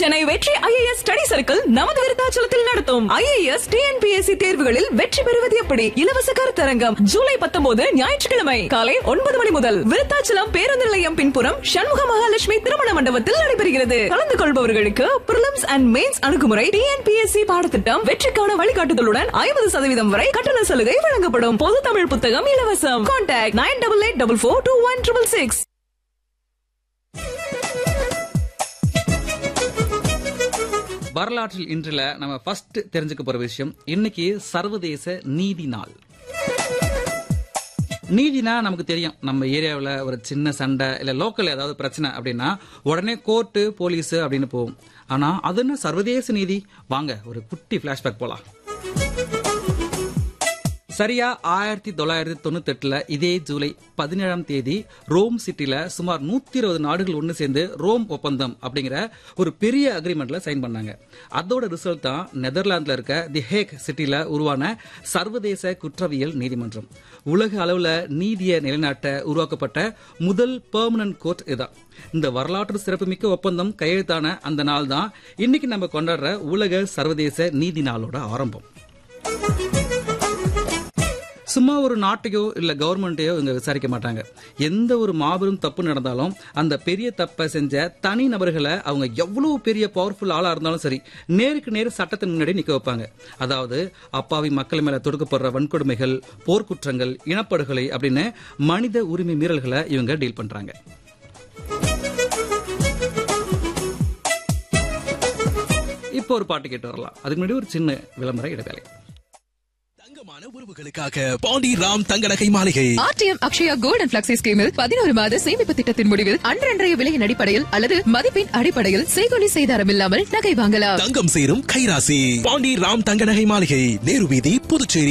சென்னை வெற்றி IAS study circle நமது விருத்தாச்சலத்தில் நடத்தும் ஐஏஎஸ் டிஎன்பிஎஸ்சி தேர்வுகளில் வெற்றி பெறுவது எப்படி இலவச கருத்தரங்கம் ஜூலை பத்தொன்பது ஞாயிற்றுக்கிழமை காலை ஒன்பது மணி முதல் விருத்தாச்சலம் பேருந்து நிலையம் பின்புறம் சண்முக மகாலட்சுமி திருமண மண்டபத்தில் நடைபெறுகிறது கலந்து கொள்பவர்களுக்கு பிரிலிம்ஸ் அண்ட் மெயின்ஸ் அணுகுமுறை டிஎன்பிஎஸ்சி பாடத்திட்டம் வெற்றிக்கான வழிகாட்டுதலுடன் ஐம்பது சதவீதம் வரை கட்டண சலுகை வழங்கப்படும் பொது தமிழ் புத்தகம் இலவசம் contact nine double eight double four two one triple six வரலாற்றில் இன்றில் நம்ம ஃபர்ஸ்ட் தெரிஞ்சுக்க போற விஷயம் இன்னைக்கு சர்வதேச நீதி நாள் நீதினா நமக்கு தெரியும் நம்ம ஏரியாவில் ஒரு சின்ன சண்டை இல்லை லோக்கல் ஏதாவது பிரச்சனை அப்படின்னா உடனே கோர்ட்டு போலீஸ் அப்படின்னு போவோம் ஆனால் அது என்ன சர்வதேச நீதி வாங்க ஒரு குட்டி ஃப்ளாஷ்பேக் போலாம் சரியா ஆயிரத்தி தொள்ளாயிரத்தி தொண்ணூத்தி எட்டுல இதே ஜூலை பதினேழாம் தேதி ரோம் சிட்டில சுமார் நூத்தி இருபது நாடுகள் ஒன்று சேர்ந்து ரோம் ஒப்பந்தம் அப்படிங்கிற ஒரு பெரிய அக்ரிமெண்ட்ல சைன் பண்ணாங்க அதோட ரிசல்ட் தான் நெதர்லாந்துல இருக்க தி ஹேக் சிட்டில உருவான சர்வதேச குற்றவியல் நீதிமன்றம் உலக அளவுல நீதியை நிலைநாட்ட உருவாக்கப்பட்ட முதல் பெர்மனன்ட் கோர்ட் இதான் இந்த வரலாற்று சிறப்புமிக்க ஒப்பந்தம் கையெழுத்தான அந்த நாள் தான் இன்னைக்கு நம்ம கொண்டாடுற உலக சர்வதேச நீதி நாளோட ஆரம்பம் சும்மா ஒரு நாட்டையோ இல்ல கவர்மெண்ட்டையோ இவங்க விசாரிக்க மாட்டாங்க எந்த ஒரு மாபெரும் தப்பு நடந்தாலும் அந்த பெரிய தப்பை செஞ்ச தனி நபர்களை அவங்க எவ்வளவு பெரிய பவர்ஃபுல் ஆளா இருந்தாலும் சரி நேருக்கு நேர் சட்டத்தின் முன்னாடி நிக்க வைப்பாங்க அதாவது அப்பாவி மக்கள் மேல தொடுக்கப்படுற வன்கொடுமைகள் போர்க்குற்றங்கள் இனப்படுகொலை அப்படின்னு மனித உரிமை மீறல்களை இவங்க டீல் பண்றாங்க இப்போ ஒரு பாட்டு கேட்டு வரலாம் அதுக்கு முன்னாடி ஒரு சின்ன விளம்பர இடைவேளை தங்கமான உறவுகளுக்காக பாண்டி ராம் தங்க நகை மாளிகை RTM Akshaya gold and flexi ஸ்கீமில் பதினோரு மாத சேமிப்பு திட்டத்தின் முடிவில் அன்றன்றைய விலையின் அடிப்படையில் அல்லது மதிப்பின் அடிப்படையில் செய்கொலி செய்தாரம் இல்லாமல் நகை வாங்கலாம் தங்கம் சேரும் கைராசி பாண்டி ராம் தங்க நகை மாளிகை நேரு வீதி புதுச்சேரி